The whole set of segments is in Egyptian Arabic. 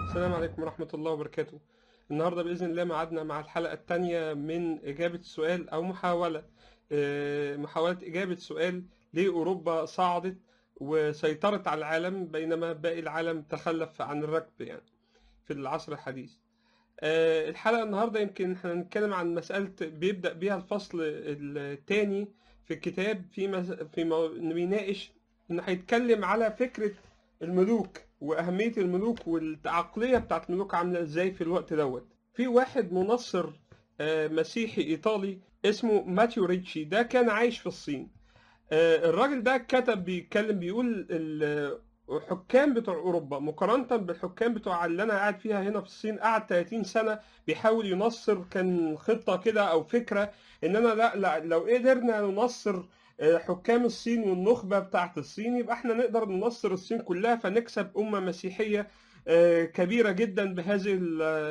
السلام عليكم ورحمة الله وبركاته النهاردة بإذن الله معادنا مع الحلقة الثانية من إجابة سؤال أو محاولة آه، محاولة إجابة سؤال ليه أوروبا صعدت وسيطرت على العالم بينما باقي العالم تخلف عن الركب يعني في العصر الحديث آه، الحلقة النهاردة يمكن احنا هنتكلم عن مسألة بيبدأ بيها الفصل الثاني في الكتاب في مس... في مو... بيناقش إنه هيتكلم على فكرة الملوك وأهمية الملوك والعقلية بتاعت الملوك عاملة إزاي في الوقت دوت في واحد منصر آه، مسيحي إيطالي اسمه ماتيو ريتشي ده كان عايش في الصين آه، الراجل ده كتب بيتكلم بيقول الحكام بتوع أوروبا مقارنة بالحكام بتوع اللي أنا قاعد فيها هنا في الصين قعد 30 سنة بيحاول ينصر كان خطة كده أو فكرة إن أنا لا لا لو قدرنا ننصر حكام الصين والنخبة بتاعت الصين يبقى احنا نقدر ننصر الصين كلها فنكسب أمة مسيحية كبيرة جدا بهذه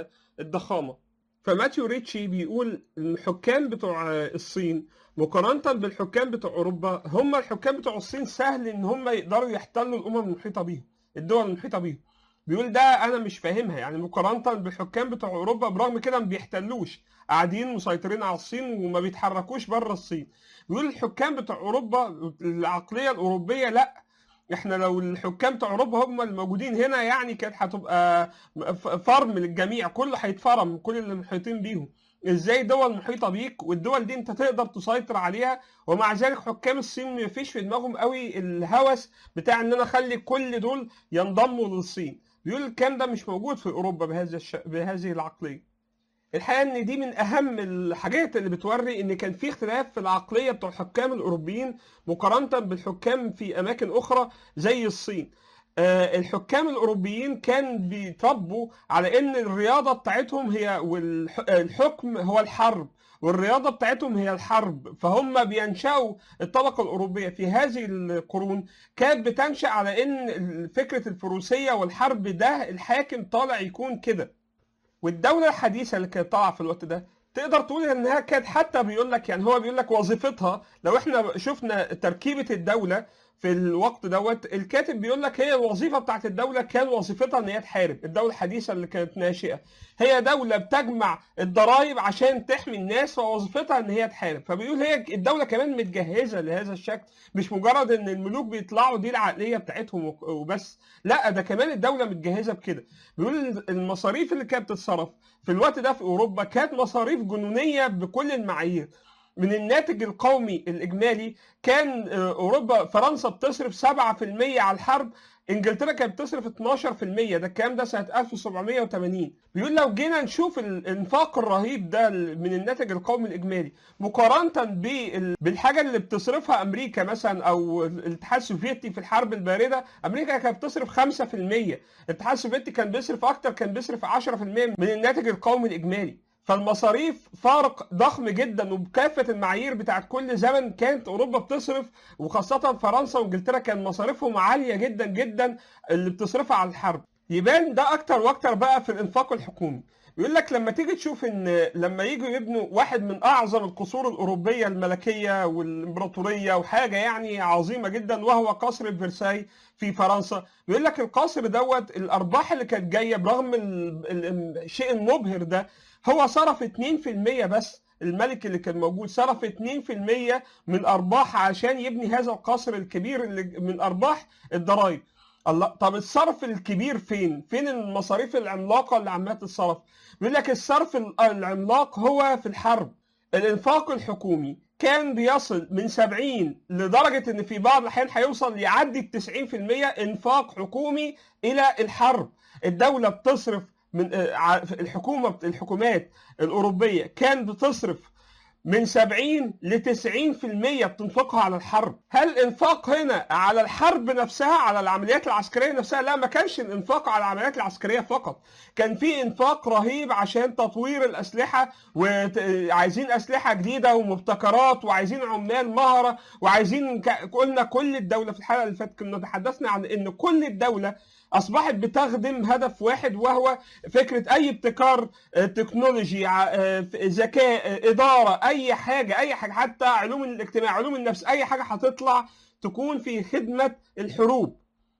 الضخامة فماتيو ريتشي بيقول الحكام بتوع الصين مقارنة بالحكام بتوع أوروبا هم الحكام بتوع الصين سهل إن هم يقدروا يحتلوا الأمم المحيطة بيهم الدول المحيطة بيهم بيقول ده أنا مش فاهمها يعني مقارنة بالحكام بتوع أوروبا برغم كده ما بيحتلوش قاعدين مسيطرين على الصين وما بيتحركوش بره الصين بيقول الحكام بتوع أوروبا العقلية الأوروبية لأ احنا لو الحكام بتوع اوروبا هم الموجودين هنا يعني كانت هتبقى فرم للجميع كله هيتفرم كل اللي محيطين بيهم ازاي دول محيطه بيك والدول دي انت تقدر تسيطر عليها ومع ذلك حكام الصين ما فيش في دماغهم قوي الهوس بتاع ان انا اخلي كل دول ينضموا للصين بيقول الكلام ده مش موجود في اوروبا بهذا الش... بهذه العقليه الحقيقه ان دي من اهم الحاجات اللي بتوري ان كان في اختلاف في العقليه بتوع الحكام الاوروبيين مقارنه بالحكام في اماكن اخرى زي الصين الحكام الاوروبيين كان بيطبوا على ان الرياضه بتاعتهم هي والحكم هو الحرب والرياضه بتاعتهم هي الحرب فهم بينشأوا الطبقه الاوروبيه في هذه القرون كانت بتنشأ على ان فكره الفروسيه والحرب ده الحاكم طالع يكون كده والدوله الحديثه اللي كانت طالعه في الوقت ده تقدر تقول انها كانت حتى بيقول لك يعني هو بيقول لك وظيفتها لو احنا شفنا تركيبه الدوله في الوقت دوت الكاتب بيقول لك هي الوظيفه بتاعت الدوله كان وظيفتها ان هي تحارب الدوله الحديثه اللي كانت ناشئه هي دوله بتجمع الضرائب عشان تحمي الناس ووظيفتها ان هي تحارب فبيقول هي الدوله كمان متجهزه لهذا الشكل مش مجرد ان الملوك بيطلعوا دي العقليه بتاعتهم وبس لا ده كمان الدوله متجهزه بكده بيقول المصاريف اللي كانت بتتصرف في الوقت ده في اوروبا كانت مصاريف جنونيه بكل المعايير من الناتج القومي الإجمالي كان أوروبا فرنسا بتصرف 7% على الحرب انجلترا كانت بتصرف 12% ده الكلام ده سنه 1780 بيقول لو جينا نشوف الانفاق الرهيب ده من الناتج القومي الاجمالي مقارنه بالحاجه اللي بتصرفها امريكا مثلا او الاتحاد السوفيتي في الحرب البارده امريكا كانت بتصرف 5% الاتحاد السوفيتي كان بيصرف اكتر كان بيصرف 10% من الناتج القومي الاجمالي فالمصاريف فارق ضخم جدا وبكافه المعايير بتاعت كل زمن كانت اوروبا بتصرف وخاصه فرنسا وانجلترا كان مصاريفهم عاليه جدا جدا اللي بتصرفها على الحرب يبان ده اكتر واكتر بقى في الانفاق الحكومي يقول لك لما تيجي تشوف ان لما يجوا يبنوا واحد من اعظم القصور الاوروبيه الملكيه والامبراطوريه وحاجه يعني عظيمه جدا وهو قصر فرساي في فرنسا بيقول لك القصر دوت الارباح اللي كانت جايه برغم الشيء المبهر ده هو صرف 2% بس الملك اللي كان موجود صرف 2% من ارباح عشان يبني هذا القصر الكبير اللي من ارباح الضرائب الله طب الصرف الكبير فين؟ فين المصاريف العملاقه اللي عماله تتصرف؟ بيقول لك الصرف العملاق هو في الحرب الانفاق الحكومي كان بيصل من 70 لدرجه ان في بعض الاحيان هيوصل يعدي ال 90% انفاق حكومي الى الحرب الدوله بتصرف من الحكومه الحكومات الاوروبيه كان بتصرف من 70 ل 90% بتنفقها على الحرب هل الانفاق هنا على الحرب نفسها على العمليات العسكريه نفسها لا ما كانش الانفاق على العمليات العسكريه فقط كان في انفاق رهيب عشان تطوير الاسلحه وعايزين اسلحه جديده ومبتكرات وعايزين عمال مهره وعايزين قلنا كل الدوله في الحلقه اللي فاتت كنا تحدثنا عن ان كل الدوله اصبحت بتخدم هدف واحد وهو فكره اي ابتكار تكنولوجي ذكاء اداره اي حاجه اي حاجه حتى علوم الاجتماع علوم النفس اي حاجه هتطلع تكون في خدمه الحروب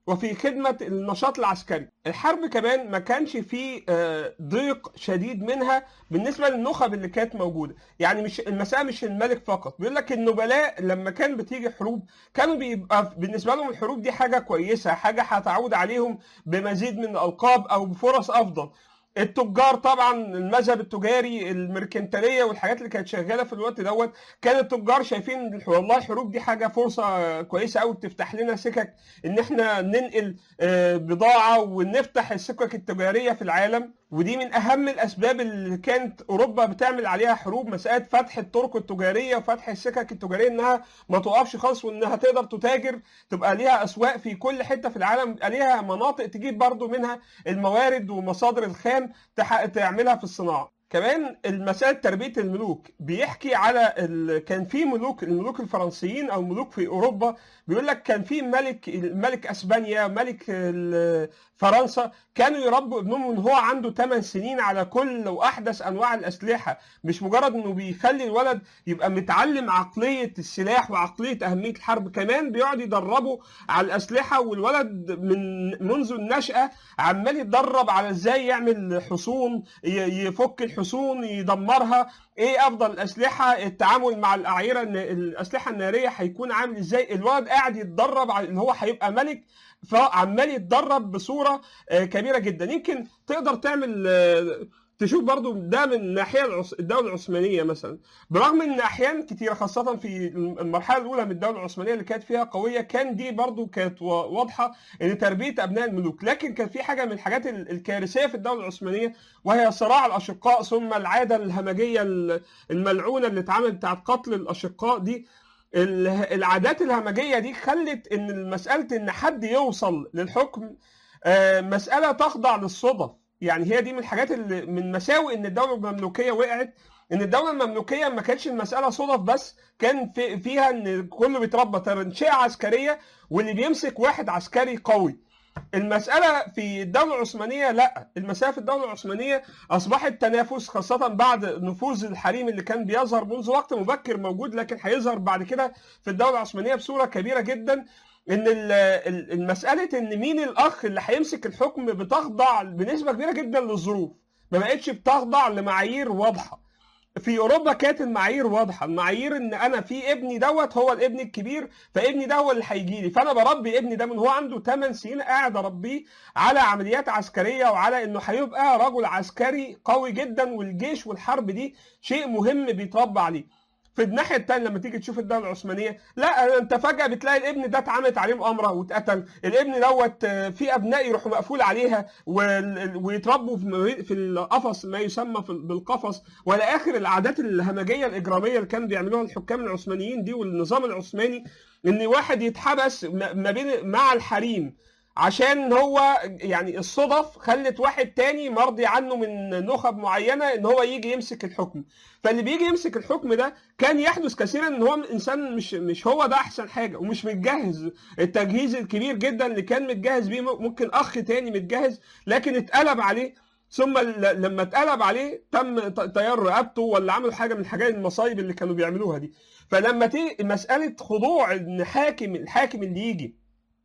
وفي خدمة النشاط العسكري الحرب كمان ما كانش فيه آه، ضيق شديد منها بالنسبة للنخب اللي كانت موجودة يعني مش المسألة مش الملك فقط بيقول لك النبلاء لما كان بتيجي حروب كانوا بيبقى بالنسبة لهم الحروب دي حاجة كويسة حاجة هتعود عليهم بمزيد من الألقاب أو بفرص أفضل التجار طبعا المذهب التجاري الميركنتاليه والحاجات اللي كانت شغاله في الوقت دوت كان التجار شايفين والله الحروب دي حاجه فرصه كويسه قوي تفتح لنا سكك ان احنا ننقل آه، بضاعه ونفتح السكك التجاريه في العالم ودي من اهم الاسباب اللي كانت اوروبا بتعمل عليها حروب مساله فتح الطرق التجاريه وفتح السكك التجاريه انها ما توقفش خالص وانها تقدر تتاجر تبقى ليها اسواق في كل حته في العالم يبقى ليها مناطق تجيب برضو منها الموارد ومصادر الخام تح- تعملها في الصناعه كمان المسألة تربية الملوك بيحكي على ال... كان في ملوك الملوك الفرنسيين أو ملوك في أوروبا بيقول لك كان في ملك ملك أسبانيا ملك ال- فرنسا كانوا يربوا ابنهم من هو عنده 8 سنين على كل وأحدث أنواع الأسلحة مش مجرد إنه بيخلي الولد يبقى متعلم عقلية السلاح وعقلية أهمية الحرب كمان بيقعد يدربه على الأسلحة والولد من منذ النشأة عمال يتدرب على ازاي يعمل حصون ي- يفك الحصون يدمرها ايه افضل الاسلحه التعامل مع الاعيره الن- الاسلحه الناريه هيكون عامل ازاي الولد قاعد يتدرب على ان هو هيبقى ملك فعمال يتدرب بصوره آه، كبيره جدا يمكن تقدر تعمل آه، تشوف برضو ده من الناحيه العث- الدوله العثمانيه مثلا برغم ان احيان كتيره خاصه في المرحله الاولى من الدوله العثمانيه اللي كانت فيها قويه كان دي برضو كانت وا- واضحه ان تربيه ابناء الملوك لكن كان في حاجه من الحاجات ال- الكارثيه في الدوله العثمانيه وهي صراع الاشقاء ثم العاده الهمجيه ال- الملعونه اللي اتعملت بتاعت قتل الاشقاء دي ال- العادات الهمجيه دي خلت ان مساله ان حد يوصل للحكم آه، مساله تخضع للصدف يعني هي دي من الحاجات اللي من مساوئ ان الدوله المملوكيه وقعت ان الدوله المملوكيه ما كانتش المساله صدف بس كان في فيها ان كله بيتربى تنشئه عسكريه واللي بيمسك واحد عسكري قوي المسألة في الدولة العثمانية لا المسألة في الدولة العثمانية أصبحت تنافس خاصة بعد نفوذ الحريم اللي كان بيظهر منذ وقت مبكر موجود لكن هيظهر بعد كده في الدولة العثمانية بصورة كبيرة جدا ان ال- ال- المسألة ان مين الاخ اللي هيمسك الحكم بتخضع بنسبة كبيرة جدا للظروف ما بقتش بتخضع لمعايير واضحة في اوروبا كانت المعايير واضحه المعايير ان انا في ابني دوت هو الابن الكبير فابني ده هو اللي هيجي لي فانا بربي ابني ده من هو عنده 8 سنين قاعد اربيه على عمليات عسكريه وعلى انه هيبقى رجل عسكري قوي جدا والجيش والحرب دي شيء مهم بيتربى عليه في الناحيه الثانيه لما تيجي تشوف الدوله العثمانيه لا انت فجاه بتلاقي الابن ده اتعملت عليه مؤامره واتقتل الابن دوت آه، في ابناء يروحوا مقفول عليها وال- ويتربوا في م- في القفص ما يسمى في- بالقفص والى اخر العادات الهمجيه الاجراميه اللي كانوا بيعملوها الحكام العثمانيين دي والنظام العثماني ان واحد يتحبس ما ما بين مع الحريم عشان هو يعني الصدف خلت واحد تاني مرضي عنه من نخب معينه ان هو يجي يمسك الحكم فاللي بيجي يمسك الحكم ده كان يحدث كثيرا ان هو انسان مش مش هو ده احسن حاجه ومش متجهز التجهيز الكبير جدا اللي كان متجهز بيه ممكن اخ تاني متجهز لكن اتقلب عليه ثم ل- لما اتقلب عليه تم ط- طيار رقبته ولا عملوا حاجه من الحاجات المصايب اللي كانوا بيعملوها دي فلما تيجي مساله خضوع ان حاكم الحاكم اللي يجي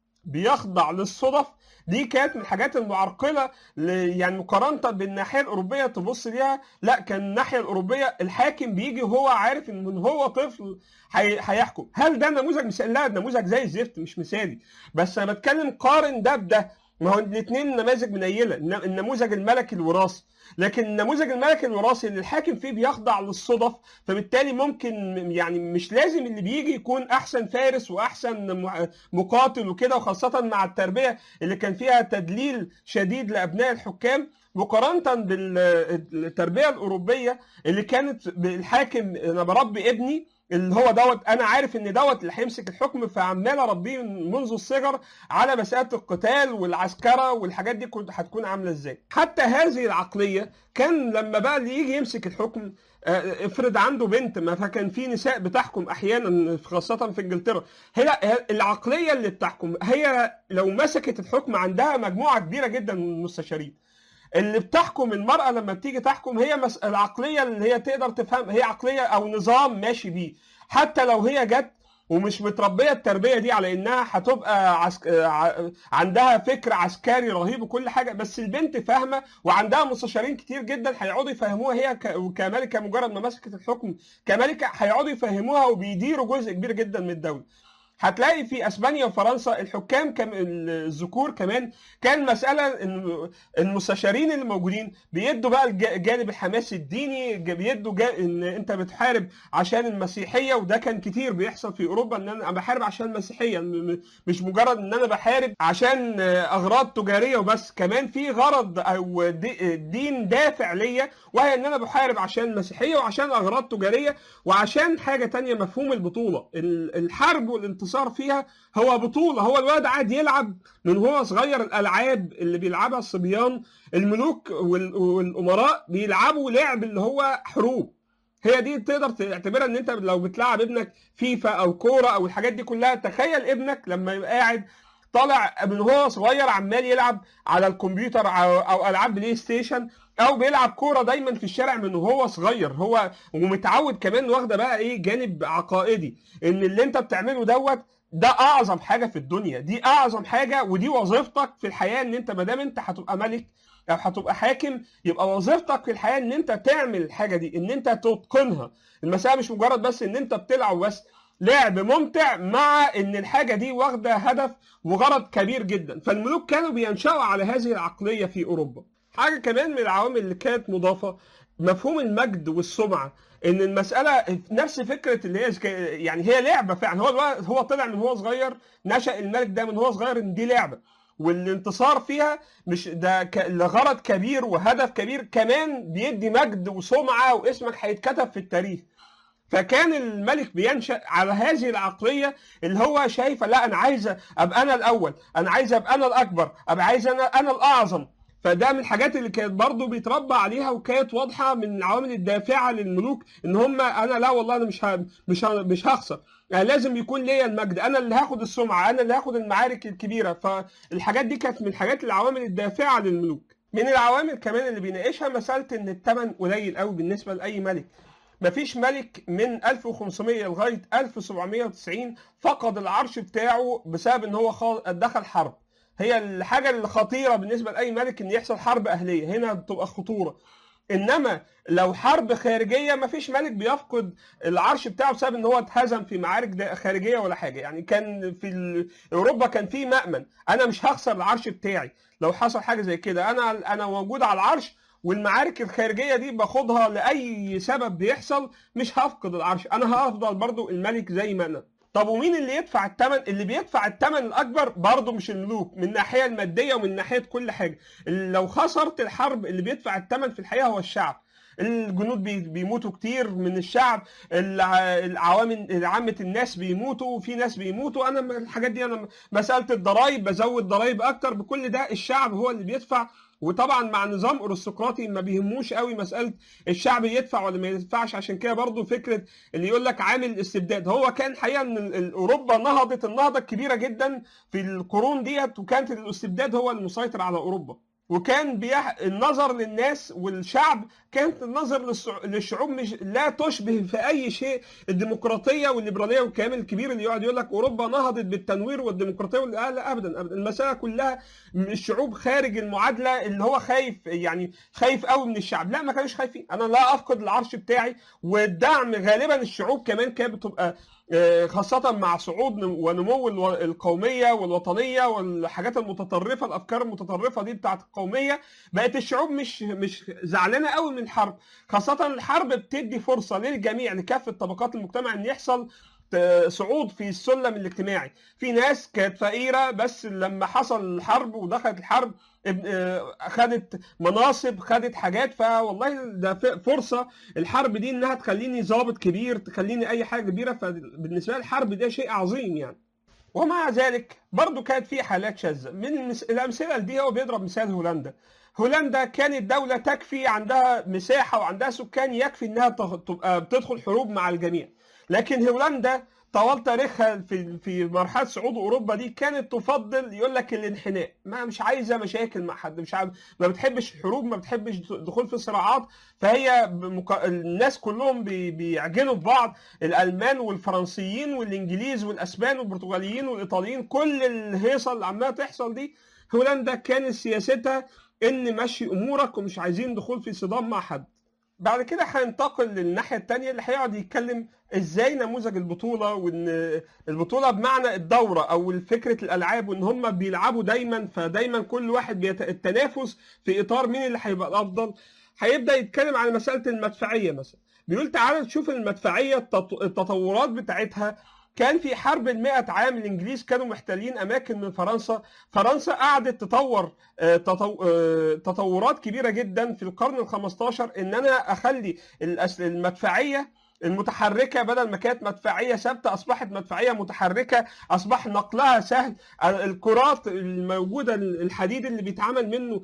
بيخضع للصدف دي كانت من الحاجات المعرقله ل- يعني مقارنه بالناحيه الاوروبيه تبص ليها لا كان الناحيه الاوروبيه الحاكم بيجي وهو عارف ان من هو طفل هي- هيحكم هل ده نموذج مثالي لا نموذج زي الزفت مش مثالي بس انا بتكلم قارن ده بده ما هو الاثنين نماذج منيله الن- النموذج الملكي الوراثي لكن النموذج الملكي الوراثي اللي الحاكم فيه بيخضع للصدف فبالتالي ممكن يعني مش لازم اللي بيجي يكون احسن فارس واحسن م- مقاتل وكده وخاصه مع التربيه اللي كان فيها تدليل شديد لابناء الحكام مقارنه بالتربيه الاوروبيه اللي كانت الحاكم انا بربي ابني اللي هو دوت انا عارف ان دوت اللي هيمسك الحكم فعمال اربيه منذ الصغر على مساله القتال والعسكره والحاجات دي كنت هتكون عامله ازاي حتى هذه العقليه كان لما بقى اللي يجي يمسك الحكم آه، افرض عنده بنت ما فكان في نساء بتحكم احيانا خاصه في انجلترا هي هي العقليه اللي بتحكم هي لو مسكت الحكم عندها مجموعه كبيره جدا من المستشارين اللي بتحكم المرأة لما بتيجي تحكم هي مس... العقلية اللي هي تقدر تفهم هي عقلية أو نظام ماشي بيه حتى لو هي جت ومش متربيه التربيه دي على انها هتبقى عسك... ع- عندها فكر عسكري رهيب وكل حاجه بس البنت فاهمه وعندها مستشارين كتير جدا هيقعدوا يفهموها هي ك... كملكه مجرد ما مسكت الحكم كملكه هيقعدوا يفهموها وبيديروا جزء كبير جدا من الدوله هتلاقي في اسبانيا وفرنسا الحكام كم الذكور كمان كان مساله ان المستشارين اللي موجودين بيدوا بقى الج- الجانب الحماسي الديني ج- بيدوا جا... ان انت بتحارب عشان المسيحيه وده كان كتير بيحصل في اوروبا ان انا بحارب عشان المسيحيه م- م- مش مجرد ان انا بحارب عشان آه، اغراض تجاريه وبس كمان في غرض او دي- دين دافع ليا وهي ان انا بحارب عشان المسيحيه وعشان اغراض تجاريه وعشان حاجه تانية مفهوم البطوله ال- الحرب والانتصار فيها هو بطوله هو الواد قاعد يلعب من هو صغير الالعاب اللي بيلعبها الصبيان الملوك وال- والامراء بيلعبوا لعب اللي هو حروب هي دي تقدر تعتبرها ان انت لو بتلعب ابنك فيفا او كوره او الحاجات دي كلها تخيل ابنك لما يبقى قاعد طالع من هو صغير عمال يلعب على الكمبيوتر او أو العاب بلاي ستيشن او بيلعب كوره دايما في الشارع من وهو صغير هو ومتعود كمان واخده بقى ايه جانب عقائدي ان اللي انت بتعمله دوت ده اعظم حاجه في الدنيا دي اعظم حاجه ودي وظيفتك في الحياه ان انت ما دام انت هتبقى ملك او هتبقى حاكم يبقى وظيفتك في الحياه ان انت تعمل الحاجه دي ان انت تتقنها المساله مش مجرد بس ان انت بتلعب بس لعب ممتع مع ان الحاجه دي واخده هدف وغرض كبير جدا فالملوك كانوا بينشأوا على هذه العقليه في اوروبا حاجه كمان من العوامل اللي كانت مضافه مفهوم المجد والسمعه ان المساله نفس فكره اللي هي يعني هي لعبه فعلا هو الولد- هو طلع من هو صغير نشأ الملك ده من هو صغير ان دي لعبه والانتصار فيها مش ده ك- لغرض كبير وهدف كبير كمان بيدي مجد وسمعه واسمك هيتكتب في التاريخ فكان الملك بينشأ على هذه العقلية اللي هو شايفة لا أنا عايز أبقى أنا الأول أنا عايز أبقى أنا الأكبر أبقى عايز أنا أنا الأعظم فده من الحاجات اللي كانت برضه بيتربى عليها وكانت واضحة من العوامل الدافعة للملوك إن هم أنا لا والله أنا مش ه... مش ه... مش هخسر يعني لازم يكون ليا المجد أنا اللي هاخد السمعة أنا اللي هاخد المعارك الكبيرة فالحاجات دي كانت من الحاجات العوامل الدافعة للملوك من العوامل كمان اللي بيناقشها مسألة إن الثمن قليل قوي بالنسبة لأي ملك مفيش ملك من 1500 لغايه 1790 فقد العرش بتاعه بسبب ان هو خا- دخل حرب هي الحاجه الخطيره بالنسبه لاي ملك ان يحصل حرب اهليه هنا بتبقى خطوره انما لو حرب خارجيه مفيش ملك بيفقد العرش بتاعه بسبب ان هو اتهزم في معارك دا- خارجيه ولا حاجه يعني كان في ال- اوروبا كان في مأمن انا مش هخسر العرش بتاعي لو حصل حاجه زي كده انا انا موجود على العرش والمعارك الخارجيه دي باخدها لاي سبب بيحصل مش هفقد العرش انا هفضل برضو الملك زي ما انا طب ومين اللي يدفع الثمن اللي بيدفع الثمن الاكبر برضو مش الملوك من الناحيه الماديه ومن ناحيه كل حاجه لو خسرت الحرب اللي بيدفع الثمن في الحقيقه هو الشعب الجنود بي- بيموتوا كتير من الشعب الع- العوامل عامة الناس بيموتوا وفي ناس بيموتوا انا الحاجات دي انا مساله الضرايب بزود ضرايب اكتر بكل ده الشعب هو اللي بيدفع وطبعا مع نظام ارستقراطي ما بيهموش قوي مساله الشعب يدفع ولا ما يدفعش عشان كده برضو فكره اللي يقول لك عامل الاستبداد هو كان حقيقه ان ال- ال- اوروبا نهضت النهضه الكبيره جدا في القرون ديت وكانت الاستبداد هو المسيطر على اوروبا وكان بيح... النظر للناس والشعب كانت النظر للسع... للشعوب مش لا تشبه في اي شيء الديمقراطيه والليبراليه والكلام الكبير اللي يقعد يقول لك اوروبا نهضت بالتنوير والديمقراطيه وال... لا, لا ابدا ابدا المساله كلها الشعوب خارج المعادله اللي هو خايف يعني خايف قوي من الشعب لا ما كانوش خايفين انا لا افقد العرش بتاعي والدعم غالبا الشعوب كمان كانت بتبقى آه، خاصة مع صعود ونمو الو- القومية والوطنية والحاجات المتطرفة الأفكار المتطرفة دي بتاعت القومية بقت الشعوب مش مش زعلانة قوي من الحرب خاصة الحرب بتدي فرصة للجميع لكافة طبقات المجتمع إن يحصل ت- صعود في السلم الاجتماعي في ناس كانت فقيرة بس لما حصل الحرب ودخلت الحرب اب- آه، خدت مناصب خدت حاجات فوالله ده ف- فرصة الحرب دي انها تخليني ضابط كبير تخليني اي حاجة كبيرة فبالنسبة لي الحرب ده شيء عظيم يعني ومع ذلك برضو كانت في حالات شاذة من المس... الأمثلة دي هو بيضرب مثال هولندا هولندا كانت دولة تكفي عندها مساحة وعندها سكان يكفي إنها تغ- تبقى بتدخل حروب مع الجميع لكن هولندا طوال تاريخها في في مرحله صعود اوروبا دي كانت تفضل يقول لك الانحناء ما مش عايزه مشاكل مع حد مش عايز ما بتحبش الحروب ما بتحبش دخول في صراعات فهي بمك... الناس كلهم بي... بيعجنوا في بعض الالمان والفرنسيين والانجليز والاسبان والبرتغاليين والايطاليين كل الهيصه اللي عماله تحصل دي هولندا كانت سياستها ان مشي امورك ومش عايزين دخول في صدام مع حد بعد كده هينتقل للناحيه الثانيه اللي هيقعد يتكلم ازاي نموذج البطوله وان البطوله بمعنى الدوره او فكره الالعاب وان هم بيلعبوا دايما فدايما كل واحد بيت... التنافس في اطار مين اللي هيبقى الافضل هيبدا يتكلم عن مساله المدفعيه مثلا بيقول تعالى تشوف المدفعيه التطورات بتاعتها كان في حرب المئة عام الإنجليز كانوا محتلين أماكن من فرنسا فرنسا قعدت تطور تطورات كبيرة جدا في القرن الخمستاشر إن أنا أخلي المدفعية المتحركه بدل ما كانت مدفعيه ثابته اصبحت مدفعيه متحركه اصبح نقلها سهل الكرات الموجوده الحديد اللي بيتعمل منه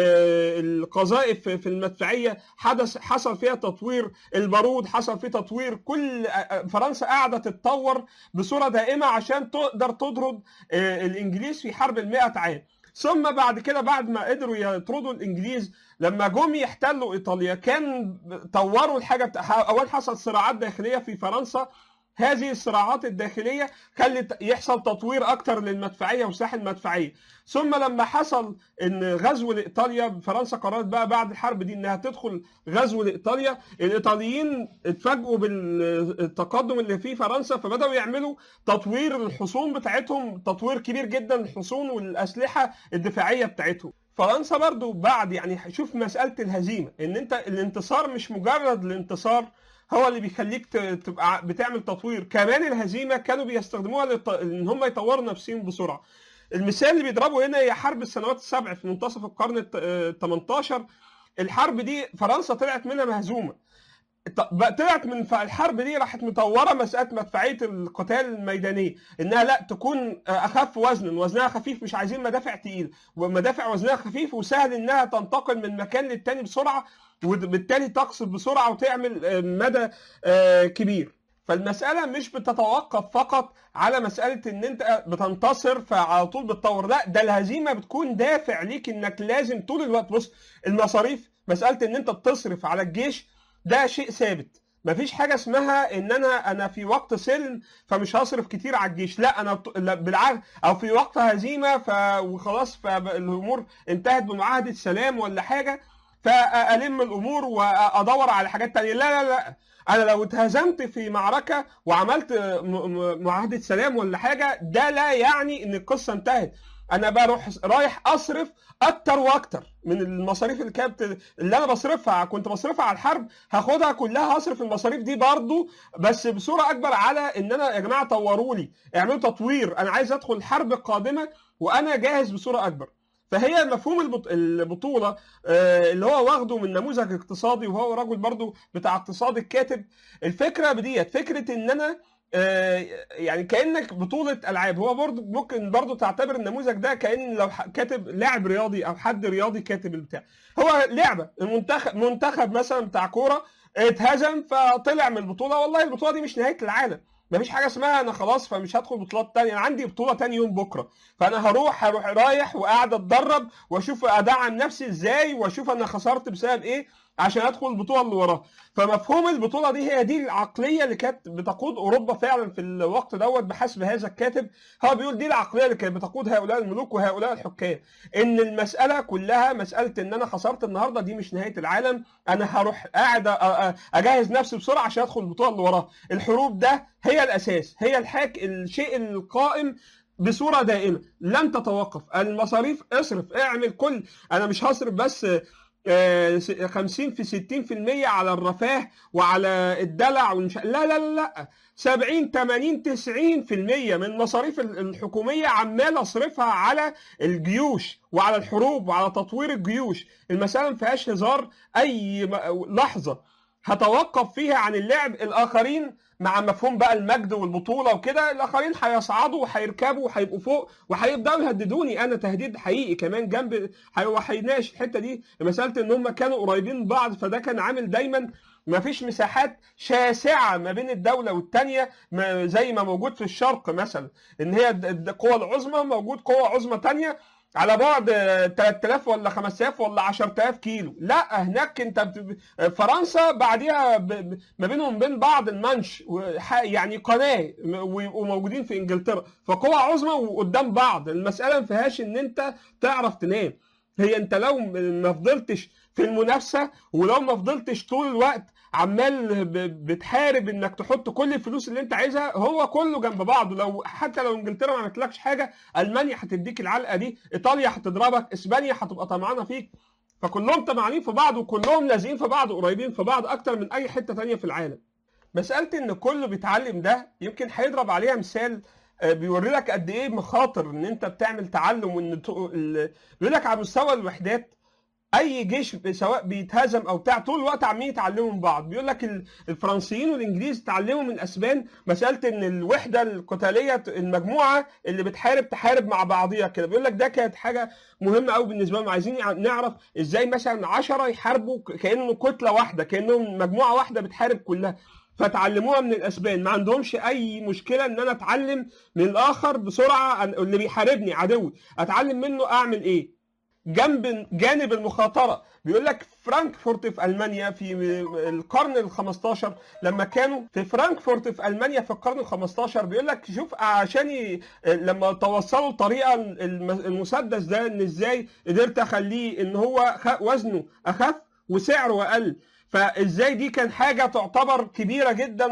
القذائف في المدفعيه حدث حصل فيها تطوير البارود حصل فيه تطوير كل فرنسا قاعده تتطور بصوره دائمه عشان تقدر تطرد الانجليز في حرب المئة عام ثم بعد كده بعد ما قدروا يطردوا الانجليز لما جم يحتلوا ايطاليا كان طوروا الحاجه بتاع اول حصل صراعات داخليه في فرنسا هذه الصراعات الداخليه خلت يحصل تطوير اكتر للمدفعيه وسلاح المدفعيه ثم لما حصل ان غزو لايطاليا فرنسا قررت بقى بعد الحرب دي انها تدخل غزو لايطاليا الايطاليين اتفاجئوا بالتقدم اللي في فرنسا فبداوا يعملوا تطوير الحصون بتاعتهم تطوير كبير جدا للحصون والاسلحه الدفاعيه بتاعتهم فرنسا برضو بعد يعني شوف مساله الهزيمه ان انت الانتصار مش مجرد الانتصار هو اللي بيخليك تبقى بتعمل تطوير كمان الهزيمه كانوا بيستخدموها للط... ان هم يطوروا نفسهم بسرعه المثال اللي بيضربه هنا هي حرب السنوات السبع في منتصف القرن ال 18 الحرب دي فرنسا طلعت منها مهزومه طلعت من الحرب دي راحت مطوره مساله مدفعيه القتال الميدانيه انها لا تكون اخف وزنا وزنها خفيف مش عايزين مدافع تقيل ومدافع وزنها خفيف وسهل انها تنتقل من مكان للتاني بسرعه وبالتالي تقصف بسرعه وتعمل مدى كبير فالمسألة مش بتتوقف فقط على مسألة إن أنت بتنتصر فعلى طول بتطور، لا ده الهزيمة بتكون دافع ليك إنك لازم طول الوقت بص المصاريف مسألة إن أنت بتصرف على الجيش ده شيء ثابت مفيش حاجه اسمها ان انا انا في وقت سلم فمش هصرف كتير على الجيش لا انا بالعكس او في وقت هزيمه ف وخلاص فالامور انتهت بمعاهده سلام ولا حاجه فالم الامور وادور على حاجات تانية لا لا لا انا لو اتهزمت في معركه وعملت معاهده سلام ولا حاجه ده لا يعني ان القصه انتهت انا بروح رايح اصرف اكتر واكتر من المصاريف اللي كانت اللي انا بصرفها كنت بصرفها على الحرب هاخدها كلها هصرف المصاريف دي برضو بس بصوره اكبر على ان انا يا جماعه طوروا لي اعملوا تطوير انا عايز ادخل الحرب القادمه وانا جاهز بصوره اكبر فهي مفهوم البطوله اللي هو واخده من نموذج اقتصادي وهو راجل برضو بتاع اقتصاد الكاتب الفكره بديت فكره ان انا يعني كانك بطوله العاب هو برضه ممكن برضه تعتبر النموذج ده كان لو كاتب لاعب رياضي او حد رياضي كاتب البتاع هو لعبه المنتخب منتخب مثلا بتاع كوره اتهزم فطلع من البطوله والله البطوله دي مش نهايه العالم مفيش حاجه اسمها انا خلاص فمش هدخل بطولات تانية انا عندي بطوله تاني يوم بكره فانا هروح هروح رايح وقاعد اتدرب واشوف ادعم نفسي ازاي واشوف انا خسرت بسبب ايه عشان ادخل البطوله اللي وراها فمفهوم البطوله دي هي دي العقليه اللي كانت بتقود اوروبا فعلا في الوقت دوت بحسب هذا الكاتب هو بيقول دي العقليه اللي كانت بتقود هؤلاء الملوك وهؤلاء الحكام ان المساله كلها مساله ان انا خسرت النهارده دي مش نهايه العالم انا هروح قاعد اجهز نفسي بسرعه عشان ادخل البطوله اللي وراها الحروب ده هي الاساس هي الحاك الشيء القائم بصوره دائمه لن تتوقف المصاريف اصرف اعمل كل انا مش هصرف بس 50 في 60% على الرفاه وعلى الدلع والمش... لا لا لا لا 70 80 90% من مصاريف الحكوميه عمال اصرفها على الجيوش وعلى الحروب وعلى تطوير الجيوش المساله ما فيهاش هزار اي لحظه هتوقف فيها عن اللعب الاخرين مع مفهوم بقى المجد والبطوله وكده الاخرين هيصعدوا وهيركبوا وهيبقوا فوق وهيبداوا يهددوني انا تهديد حقيقي كمان جنب هو هيناقش الحته دي مساله ان هم كانوا قريبين من بعض فده كان عامل دايما ما فيش مساحات شاسعه ما بين الدوله والتانيه ما- زي ما موجود في الشرق مثلا ان هي الد- الد- القوى العظمى موجود قوه عظمى تانيه على بعد آه، 3000 ولا 5000 ولا 10000 كيلو لا هناك انت بت- فرنسا بعديها ب- ب- ما بينهم بين بعض المانش وح- يعني قناه م- ويبقوا موجودين في انجلترا فقوى عظمى وقدام بعض المساله ما فيهاش ان انت تعرف تنام هي انت لو ما فضلتش في المنافسه ولو ما فضلتش طول الوقت عمال ب- بتحارب انك تحط كل الفلوس اللي انت عايزها هو كله جنب بعضه لو حتى لو انجلترا ما عملتلكش حاجه المانيا هتديك العلقه دي ايطاليا هتضربك اسبانيا هتبقى طمعانه فيك فكلهم طمعانين في بعض وكلهم لازقين في بعض وقريبين في بعض اكتر من اي حته تانية في العالم مساله ان كله بيتعلم ده يمكن هيضرب عليها مثال آه، بيوري لك قد ايه مخاطر ان انت بتعمل تعلم وان تو- ال- بيقول لك على مستوى الوحدات اي جيش سواء بيتهزم او بتاع طول الوقت عمالين يتعلموا من بعض بيقول لك ال- الفرنسيين والانجليز اتعلموا من الاسبان مساله ان الوحده القتاليه المجموعه اللي بتحارب تحارب مع بعضيها كده بيقول لك ده كانت حاجه مهمه قوي بالنسبه لهم عايزين يع- نعرف ازاي مثلا 10 يحاربوا ك- كانه كتله واحده كانهم مجموعه واحده بتحارب كلها فتعلموها من الاسبان ما عندهمش اي مشكله ان انا اتعلم من الاخر بسرعه عن- اللي بيحاربني عدوي اتعلم منه اعمل ايه جنب جانب المخاطره بيقول لك فرانكفورت في المانيا في القرن ال 15 لما كانوا في فرانكفورت في المانيا في القرن ال 15 بيقول لك شوف عشان ي... لما توصلوا الطريقه الم- المسدس ده ان ازاي قدرت اخليه ان هو خ... وزنه اخف وسعره اقل فازاي دي كان حاجه تعتبر كبيره جدا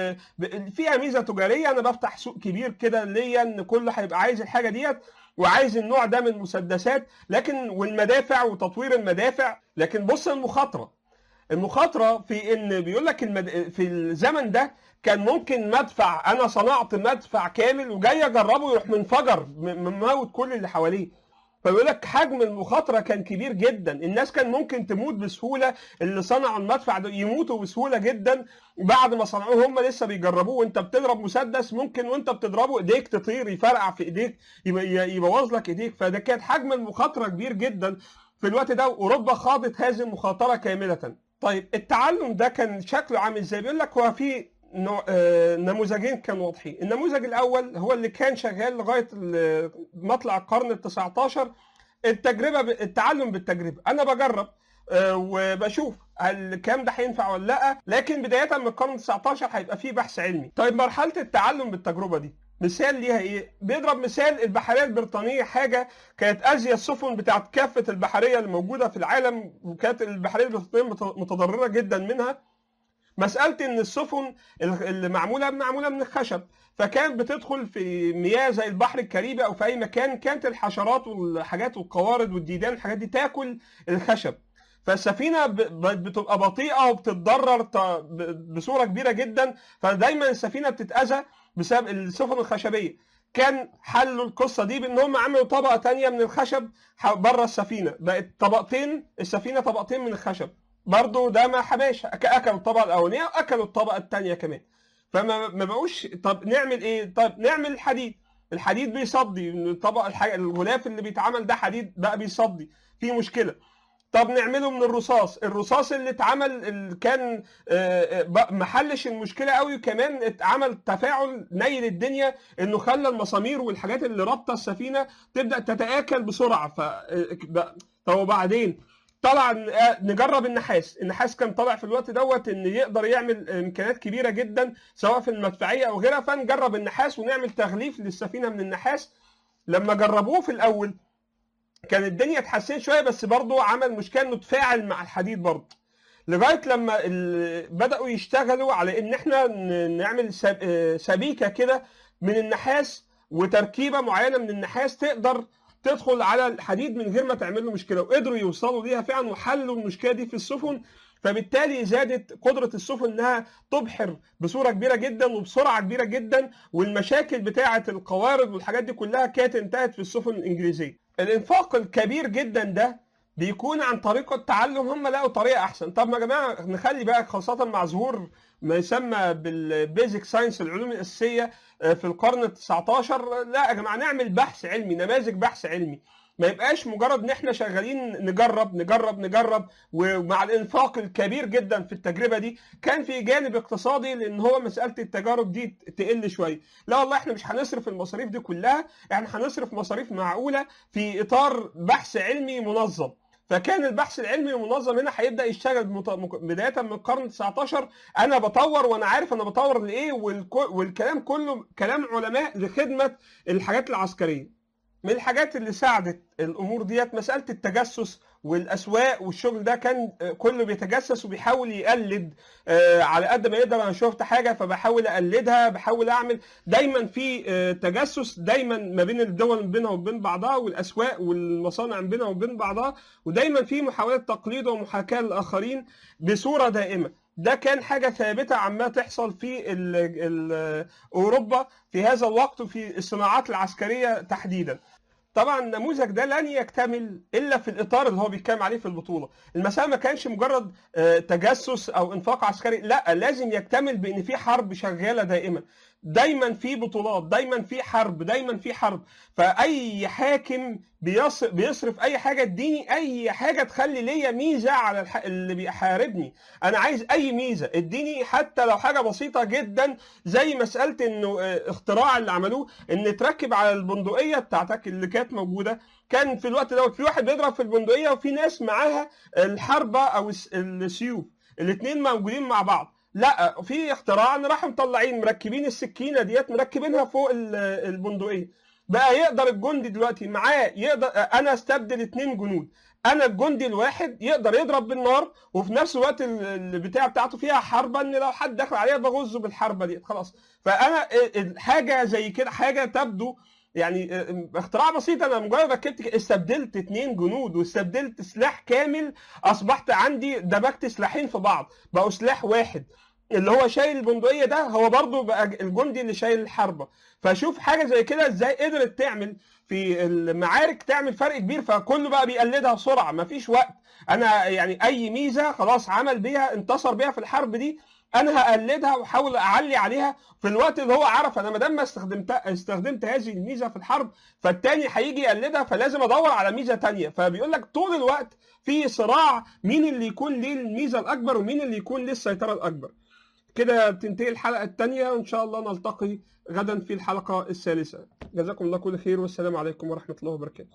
وفيها ميزه تجاريه انا بفتح سوق كبير كده ليا ان كله هيبقى عايز الحاجه ديت وعايز النوع ده من المسدسات لكن والمدافع وتطوير المدافع لكن بص المخاطره المخاطره في ان بيقول لك المد... في الزمن ده كان ممكن مدفع انا صنعت مدفع كامل وجاي اجربه يروح منفجر م- مموت كل اللي حواليه فبيقول لك حجم المخاطره كان كبير جدا الناس كان ممكن تموت بسهوله اللي صنعوا المدفع ده يموتوا بسهوله جدا بعد ما صنعوه هم لسه بيجربوه وانت بتضرب مسدس ممكن وانت بتضربه ايديك تطير يفرقع في ايديك يب- ي- يبوظ لك ايديك فده كانت حجم المخاطره كبير جدا في الوقت ده اوروبا خاضت هذه المخاطره كامله طيب التعلم ده كان شكله عامل ازاي بيقول لك هو في نوع- آه، نموذجين كانوا واضحين النموذج الاول هو اللي كان شغال لغايه ال- مطلع القرن ال 19 التجربه ب- التعلم بالتجربه انا بجرب آه، وبشوف هل الكلام ده هينفع ولا لا لكن بدايه من القرن ال 19 هيبقى فيه بحث علمي طيب مرحله التعلم بالتجربه دي مثال ليها ايه بيضرب مثال البحريه البريطانيه حاجه كانت ازيد السفن بتاعت كافه البحريه اللي موجوده في العالم وكانت البحريه البريطانيه مت- متضرره جدا منها مساله ان السفن اللي معموله معموله من الخشب فكانت بتدخل في مياه زي البحر الكاريبي او في اي مكان كانت الحشرات والحاجات والقوارض والديدان الحاجات دي تاكل الخشب فالسفينه ب- ب- بتبقى بطيئه وبتتضرر ط- ب- بصوره كبيره جدا فدايما السفينه بتتاذى بسبب السفن الخشبيه كان حلوا القصه دي بان هم عملوا طبقه تانية من الخشب ح- بره السفينه بقت طبقتين السفينه طبقتين من الخشب برضو ده ما حماش أك- اكلوا الطبقه الاولانيه واكلوا الطبقه الثانيه كمان فما ما بقوش طب نعمل ايه طب نعمل حديد الحديد بيصدي الطبق الحاجة الغلاف اللي بيتعمل ده حديد بقى بيصدي في مشكله طب نعمله من الرصاص الرصاص اللي اتعمل اللي كان آه، آه، بق- محلش المشكله قوي كمان اتعمل تفاعل نيل الدنيا انه خلى المسامير والحاجات اللي رابطه السفينه تبدا تتاكل بسرعه ف آه، بقى- طب وبعدين طلع ن- آه، نجرب النحاس النحاس كان طالع في الوقت دوت ان يقدر يعمل امكانيات كبيره جدا سواء في المدفعيه او غيرها فنجرب النحاس ونعمل تغليف للسفينه من النحاس لما جربوه في الاول كان الدنيا اتحسنت شويه بس برضه عمل مشكله انه تفاعل مع الحديد برضه لغايه لما ال- بداوا يشتغلوا على ان احنا ن- نعمل سب- آه، سبيكه كده من النحاس وتركيبه معينه من النحاس تقدر تدخل على الحديد من غير ما تعمل له مشكله وقدروا يوصلوا ليها فعلا وحلوا المشكله دي في السفن فبالتالي زادت قدره السفن انها تبحر بصوره كبيره جدا وبسرعه كبيره جدا والمشاكل بتاعه القوارض والحاجات دي كلها كانت انتهت في السفن الانجليزيه الانفاق الكبير جدا ده بيكون عن طريق التعلم هم لقوا طريقه احسن طب يا جماعه نخلي بقى خاصه مع ظهور ما يسمى بالبيزك ساينس العلوم الاساسيه في القرن ال 19 لا يا جماعه نعمل بحث علمي نماذج بحث علمي ما يبقاش مجرد ان احنا شغالين نجرب نجرب نجرب ومع الانفاق الكبير جدا في التجربه دي كان في جانب اقتصادي لان هو مساله التجارب دي تقل شويه لا والله احنا مش هنصرف المصاريف دي كلها احنا هنصرف مصاريف معقوله في اطار بحث علمي منظم فكان البحث العلمي المنظم هنا هيبدا يشتغل بدايه من القرن 19 انا بطور وانا عارف انا بطور لايه والكلام كله كلام علماء لخدمه الحاجات العسكريه من الحاجات اللي ساعدت الامور ديت مساله التجسس والاسواق والشغل ده كان كله بيتجسس وبيحاول يقلد على قد ما يقدر انا شفت حاجه فبحاول اقلدها بحاول اعمل دايما في تجسس دايما ما بين الدول بينها وبين بعضها والاسواق والمصانع بينها وبين بعضها ودايما في محاولات تقليد ومحاكاه للاخرين بصوره دائمه ده كان حاجة ثابتة عمالة تحصل في ال ال أوروبا في هذا الوقت وفي الصناعات العسكرية تحديدا طبعا النموذج ده لن يكتمل الا في الاطار اللي هو بيتكلم عليه في البطوله المساله ما كانش مجرد تجسس او انفاق عسكري لا لازم يكتمل بان في حرب شغاله دائما دايما في بطولات دايما في حرب دايما في حرب فاي حاكم بيصرف اي حاجه اديني اي حاجه تخلي ليا ميزه على الح... اللي بيحاربني انا عايز اي ميزه اديني حتى لو حاجه بسيطه جدا زي مساله انه اختراع اللي عملوه ان تركب على البندقيه بتاعتك اللي كانت موجوده كان في الوقت دوت في واحد بيضرب في البندقيه وفي ناس معاها الحربه او السيوف الاثنين موجودين مع بعض لا في اختراع ان راحوا مطلعين مركبين السكينه ديت مركبينها فوق البندقيه بقى يقدر الجندي دلوقتي معاه يقدر انا استبدل اثنين جنود انا الجندي الواحد يقدر يضرب بالنار وفي نفس الوقت البتاع بتاعته فيها حربه ان لو حد دخل عليها بغزه بالحربه دي خلاص فانا حاجه زي كده حاجه تبدو يعني اختراع بسيط انا مجرد ركبت استبدلت اثنين جنود واستبدلت سلاح كامل اصبحت عندي دبكت سلاحين في بعض بقوا سلاح واحد اللي هو شايل البندقيه ده هو برضه بقى الجندي اللي شايل الحربه فشوف حاجه زي كده ازاي قدرت تعمل في المعارك تعمل فرق كبير فكله بقى بيقلدها بسرعه مفيش وقت انا يعني اي ميزه خلاص عمل بيها انتصر بيها في الحرب دي انا هقلدها واحاول اعلي عليها في الوقت اللي هو عرف انا ما دام ما استخدمت استخدمت هذه الميزه في الحرب فالتاني هيجي يقلدها فلازم ادور على ميزه تانية فبيقول لك طول الوقت في صراع مين اللي يكون ليه الميزه الاكبر ومين اللي يكون ليه السيطره الاكبر كده تنتهي الحلقه الثانيه وان شاء الله نلتقي غدا في الحلقه الثالثه جزاكم الله كل خير والسلام عليكم ورحمه الله وبركاته